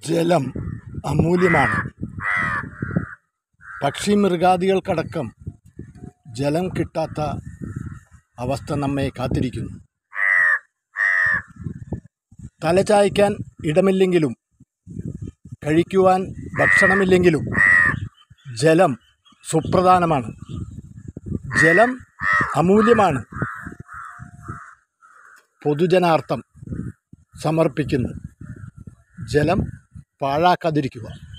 ജലം അമൂല്യമാണ് പക്ഷി മൃഗാദികൾക്കടക്കം ജലം കിട്ടാത്ത അവസ്ഥ നമ്മെ കാത്തിരിക്കുന്നു തലചായ്ക്കാൻ ഇടമില്ലെങ്കിലും കഴിക്കുവാൻ ഭക്ഷണമില്ലെങ്കിലും ജലം സുപ്രധാനമാണ് ജലം അമൂല്യമാണ് പൊതുജനാർത്ഥം സമർപ്പിക്കുന്നു ജലം പാഴാക്കാതിരിക്കുക